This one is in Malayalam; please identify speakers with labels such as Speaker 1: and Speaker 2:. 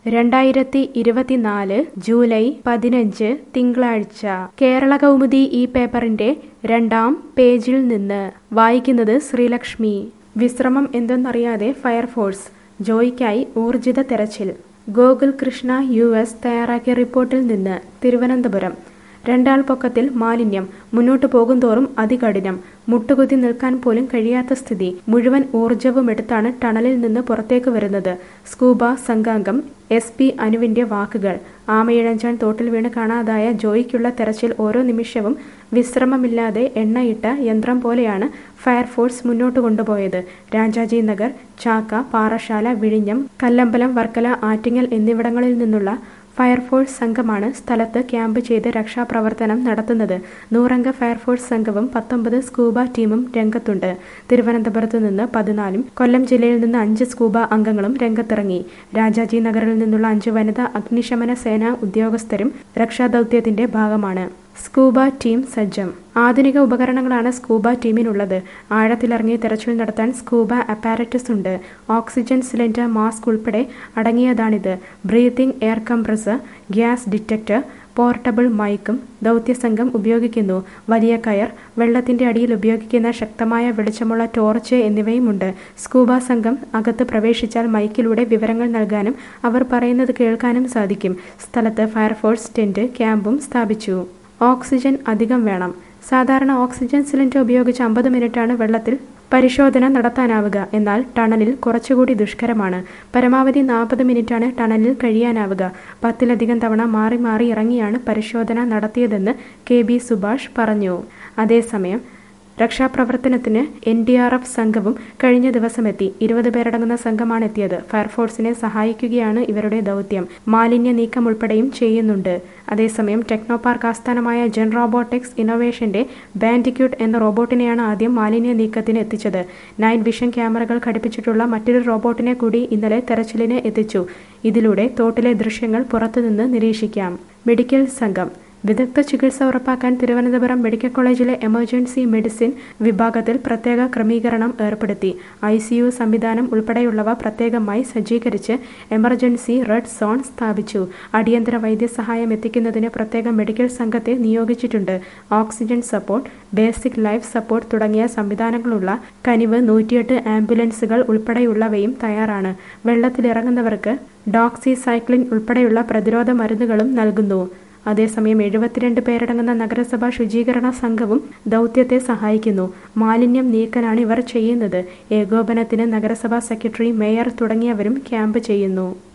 Speaker 1: രണ്ടായിരത്തി ഇരുപത്തിനാല് ജൂലൈ പതിനഞ്ച് തിങ്കളാഴ്ച കേരള കൗമുദി ഈ പേപ്പറിന്റെ രണ്ടാം പേജിൽ നിന്ന് വായിക്കുന്നത് ശ്രീലക്ഷ്മി വിശ്രമം എന്തെന്നറിയാതെ ഫയർഫോഴ്സ് ജോയിക്കായി ഊർജിത തെരച്ചിൽ ഗോകുൽ കൃഷ്ണ യു എസ് തയ്യാറാക്കിയ റിപ്പോർട്ടിൽ നിന്ന് തിരുവനന്തപുരം രണ്ടാൾ പൊക്കത്തിൽ മാലിന്യം മുന്നോട്ടു പോകുന്തോറും അതികഠിനം മുട്ടുകുത്തി നിൽക്കാൻ പോലും കഴിയാത്ത സ്ഥിതി മുഴുവൻ ഊർജവും എടുത്താണ് ടണലിൽ നിന്ന് പുറത്തേക്ക് വരുന്നത് സ്കൂബ സംഘാംഗം എസ് പി അനുവിന്റെ വാക്കുകൾ ആമയിഴഞ്ചാൻ തോട്ടിൽ വീണ് കാണാതായ ജോയിക്കുള്ള തെരച്ചിൽ ഓരോ നിമിഷവും വിശ്രമമില്ലാതെ എണ്ണയിട്ട യന്ത്രം പോലെയാണ് ഫയർഫോഴ്സ് മുന്നോട്ട് കൊണ്ടുപോയത് രാജാജി നഗർ ചാക്ക പാറശാല വിഴിഞ്ഞം കല്ലമ്പലം വർക്കല ആറ്റിങ്ങൽ എന്നിവിടങ്ങളിൽ നിന്നുള്ള ഫയർഫോഴ്സ് സംഘമാണ് സ്ഥലത്ത് ക്യാമ്പ് ചെയ്ത് രക്ഷാപ്രവർത്തനം നടത്തുന്നത് നൂറംഗ ഫയർഫോഴ്സ് സംഘവും പത്തൊമ്പത് സ്കൂബ ടീമും രംഗത്തുണ്ട് തിരുവനന്തപുരത്ത് നിന്ന് പതിനാലും കൊല്ലം ജില്ലയിൽ നിന്ന് അഞ്ച് സ്കൂബ അംഗങ്ങളും രംഗത്തിറങ്ങി രാജാജി നഗറിൽ നിന്നുള്ള അഞ്ച് വനിതാ അഗ്നിശമന സേനാ ഉദ്യോഗസ്ഥരും രക്ഷാദൗത്യത്തിന്റെ ഭാഗമാണ് സ്കൂബ ടീം സജ്ജം ആധുനിക ഉപകരണങ്ങളാണ് സ്കൂബ ടീമിനുള്ളത് ആഴത്തിലിറങ്ങി തെരച്ചിൽ നടത്താൻ സ്കൂബ അപ്പാരറ്റസ് ഉണ്ട് ഓക്സിജൻ സിലിണ്ടർ മാസ്ക് ഉൾപ്പെടെ അടങ്ങിയതാണിത് breathing air compressor gas detector portable മൈക്കും ദൗത്യസംഘം ഉപയോഗിക്കുന്നു വലിയ കയർ വെള്ളത്തിന്റെ അടിയിൽ ഉപയോഗിക്കുന്ന ശക്തമായ വെളിച്ചമുള്ള ടോർച്ച് എന്നിവയുമുണ്ട് സ്കൂബ സംഘം അകത്ത് പ്രവേശിച്ചാൽ മൈക്കിലൂടെ വിവരങ്ങൾ നൽകാനും അവർ പറയുന്നത് കേൾക്കാനും സാധിക്കും സ്ഥലത്ത് ഫയർഫോഴ്സ് ടെന്റ് ക്യാമ്പും സ്ഥാപിച്ചു ഓക്സിജൻ അധികം വേണം സാധാരണ ഓക്സിജൻ സിലിണ്ടർ ഉപയോഗിച്ച് അമ്പത് മിനിറ്റാണ് വെള്ളത്തിൽ പരിശോധന നടത്താനാവുക എന്നാൽ ടണലിൽ കുറച്ചുകൂടി ദുഷ്കരമാണ് പരമാവധി നാൽപ്പത് മിനിറ്റാണ് ടണലിൽ കഴിയാനാവുക പത്തിലധികം തവണ മാറി മാറി ഇറങ്ങിയാണ് പരിശോധന നടത്തിയതെന്ന് കെ ബി സുഭാഷ് പറഞ്ഞു അതേസമയം രക്ഷാപ്രവർത്തനത്തിന് എൻ ഡി ആർ എഫ് സംഘവും കഴിഞ്ഞ ദിവസമെത്തി ഇരുപത് പേരടങ്ങുന്ന സംഘമാണ് എത്തിയത് ഫയർഫോഴ്സിനെ സഹായിക്കുകയാണ് ഇവരുടെ ദൗത്യം മാലിന്യ നീക്കം ഉൾപ്പെടെയും ചെയ്യുന്നുണ്ട് അതേസമയം ടെക്നോ പാർക്ക് ആസ്ഥാനമായ ജെൻ റോബോട്ടിക്സ് ഇന്നോവേഷന്റെ ബാൻഡിക്യൂട്ട് എന്ന റോബോട്ടിനെയാണ് ആദ്യം മാലിന്യ നീക്കത്തിന് എത്തിച്ചത് നൈറ്റ് വിഷൻ ക്യാമറകൾ ഘടിപ്പിച്ചിട്ടുള്ള മറ്റൊരു റോബോട്ടിനെ കൂടി ഇന്നലെ തെരച്ചിലിന് എത്തിച്ചു ഇതിലൂടെ തോട്ടിലെ ദൃശ്യങ്ങൾ പുറത്തുനിന്ന് നിരീക്ഷിക്കാം മെഡിക്കൽ സംഘം വിദഗ്ധ ചികിത്സ ഉറപ്പാക്കാൻ തിരുവനന്തപുരം മെഡിക്കൽ കോളേജിലെ എമർജൻസി മെഡിസിൻ വിഭാഗത്തിൽ പ്രത്യേക ക്രമീകരണം ഏർപ്പെടുത്തി ഐ സിയു സംവിധാനം ഉൾപ്പെടെയുള്ളവ പ്രത്യേകമായി സജ്ജീകരിച്ച് എമർജൻസി റെഡ് സോൺ സ്ഥാപിച്ചു അടിയന്തര വൈദ്യസഹായം എത്തിക്കുന്നതിന് പ്രത്യേക മെഡിക്കൽ സംഘത്തെ നിയോഗിച്ചിട്ടുണ്ട് oxygen support basic life support തുടങ്ങിയ സംവിധാനങ്ങളുള്ള കനിവ് നൂറ്റിയെട്ട് ആംബുലൻസുകൾ ഉൾപ്പെടെയുള്ളവയും തയ്യാറാണ് വെള്ളത്തിലിറങ്ങുന്നവർക്ക് ഡോക്സി സൈക്ലിൻ ഉൾപ്പെടെയുള്ള പ്രതിരോധ മരുന്നുകളും നൽകുന്നു അതേസമയം എഴുപത്തിരണ്ട് പേരടങ്ങുന്ന നഗരസഭാ ശുചീകരണ സംഘവും ദൗത്യത്തെ സഹായിക്കുന്നു മാലിന്യം നീക്കലാണ് ഇവർ ചെയ്യുന്നത് ഏകോപനത്തിന് നഗരസഭാ സെക്രട്ടറി മേയർ തുടങ്ങിയവരും ക്യാമ്പ് ചെയ്യുന്നു